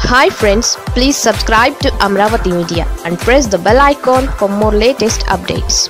hi friends please subscribe to Amaravati media and press the bell icon for more latest updates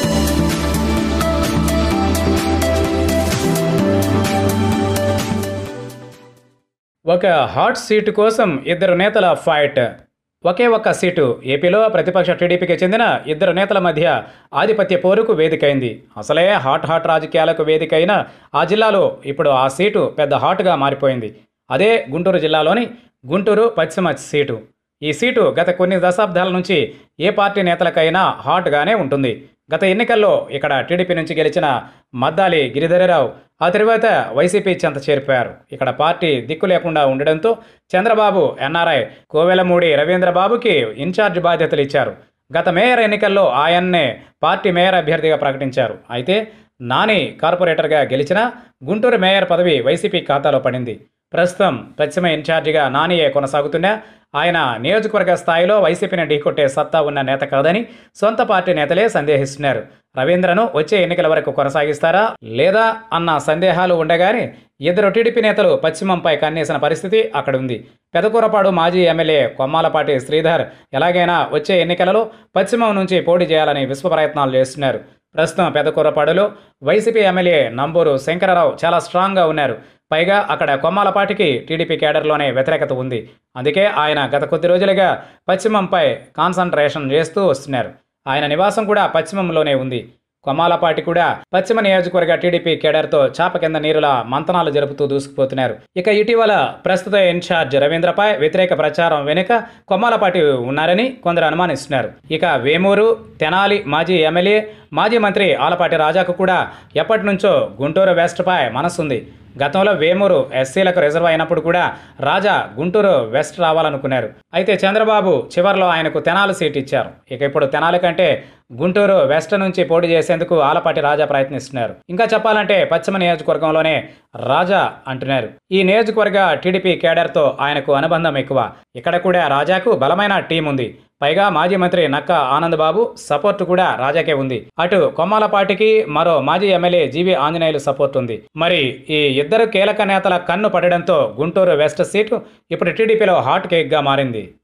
ఒక hot seat కోసం ఇద్దరు నేతల fight ఒకే ఒక్క seat ఏపీలో ప్రతిపక్ష టీడీపీకి చెందిన ఇద్దరు నేతల మధ్య ఆధిపత్య పోరుకు వేదికైంది అసలే హాట్ హాట్ రాజకీయాలకు వేదికైన ఆ జిల్లాలో ఇప్పుడు ఆ సీటు పెద్ద హాట్గా మారిపోయింది అదే గుంటూరు జిల్లాలోని గుంటూరు పశ్చిమ సీటు ఈ సీటు గత కొన్ని దశాబ్దాల నుంచి ఏ పార్టీ నేతలకైనా హాట్గానే ఉంటుంది గత ఎన్నికల్లో ఇక్కడ టీడీపీ నుంచి గెలిచిన మద్దాలి గిరిధరరావు ఆ తర్వాత వైసీపీ చెంత చేరిపోయారు ఇక్కడ పార్టీ దిక్కు లేకుండా ఉండడంతో చంద్రబాబు ఎన్ఆర్ఐ కోవెలమూడి రవీంద్రబాబుకి ఇన్ఛార్జ్ బాధ్యతలు ఇచ్చారు గత మేయర్ ఎన్నికల్లో ఆయన్నే పార్టీ మేయర్ అభ్యర్థిగా ప్రకటించారు అయితే నాని కార్పొరేటర్గా గెలిచిన గుంటూరు మేయర్ పదవి వైసీపీ ఖాతాలో పడింది ప్రస్తుతం పశ్చిమ ఇన్ఛార్జిగా నానియే కొనసాగుతున్నా ఆయన నియోజకవర్గ స్థాయిలో వైసీపీని ఢీకొట్టే సత్తా ఉన్న నేత కాదని సొంత పార్టీ నేతలే సందేహిస్తున్నారు రవీంద్రను వచ్చే ఎన్నికల వరకు కొనసాగిస్తారా లేదా అన్న సందేహాలు ఉండగానే ఇద్దరు టీడీపీ నేతలు పశ్చిమంపై కన్నేసిన పరిస్థితి అక్కడ ఉంది పెదకూరపాడు మాజీ ఎమ్మెల్యే కొమ్మాలపాటి శ్రీధర్ ఎలాగైనా వచ్చే ఎన్నికలలో పశ్చిమం నుంచి పోటీ చేయాలని విశ్వ ప్రయత్నాలు చేస్తున్నారు ప్రస్తుతం పెదకూరపాడులో వైసీపీ ఎమ్మెల్యే నంబూరు శంకరరావు చాలా స్ట్రాంగ్గా ఉన్నారు పైగా అక్కడ కొమ్మాలపాటికి టీడీపీ కేడర్లోనే వ్యతిరేకత ఉంది అందుకే ఆయన గత కొద్ది రోజులుగా పశ్చిమంపై కాన్సన్ట్రేషన్ చేస్తూ వస్తున్నారు ఆయన నివాసం కూడా పశ్చిమంలోనే ఉంది కొమ్మాలపాటి కూడా పశ్చిమ నియోజకవర్గ టీడీపీ కేడర్తో చాప కింద నీరుల మంతనాలు జరుపుతూ దూసుకుపోతున్నారు ఇక ఇటీవల ప్రస్తుత ఇన్ఛార్జ్ రవీంద్రపై వ్యతిరేక ప్రచారం వెనుక కొమ్మాలపాటి ఉన్నారని కొందరు అనుమానిస్తున్నారు ఇక వేమూరు తెనాలి మాజీ ఎమ్మెల్యే మాజీ మంత్రి ఆలపాటి రాజాకు కూడా ఎప్పటి నుంచో గుంటూరు వెస్ట్పై మనసుంది గతంలో వేమూరు ఎస్సీలకు రిజర్వ్ అయినప్పుడు కూడా రాజా గుంటూరు వెస్ట్ రావాలనుకున్నారు అయితే చంద్రబాబు చివరిలో ఆయనకు తెనాలి సీట్ ఇచ్చారు ఇక ఇప్పుడు తెనాలి కంటే గుంటూరు వెస్ట్ నుంచి పోటీ చేసేందుకు ఆలపాటి రాజా ప్రయత్నిస్తున్నారు ఇంకా చెప్పాలంటే పశ్చిమ నియోజకవర్గంలోనే రాజా అంటున్నారు ఈ నియోజకవర్గ టీడీపీ కేడర్తో ఆయనకు అనుబంధం ఎక్కువ ఇక్కడ కూడా రాజాకు బలమైన టీం ఉంది పైగా మాజీ మంత్రి నక్క ఆనంద్ బాబు సపోర్ట్ కూడా రాజాకే ఉంది అటు కొమ్మాలపాటికి మరో మాజీ ఎమ్మెల్యే జీవి ఆంజనేయులు సపోర్ట్ ఉంది మరి ఈ ఇద్దరు కీలక నేతల కన్ను పడడంతో గుంటూరు వెస్ట్ సీటు ఇప్పుడు టీడీపీలో హాట్ కేక్గా మారింది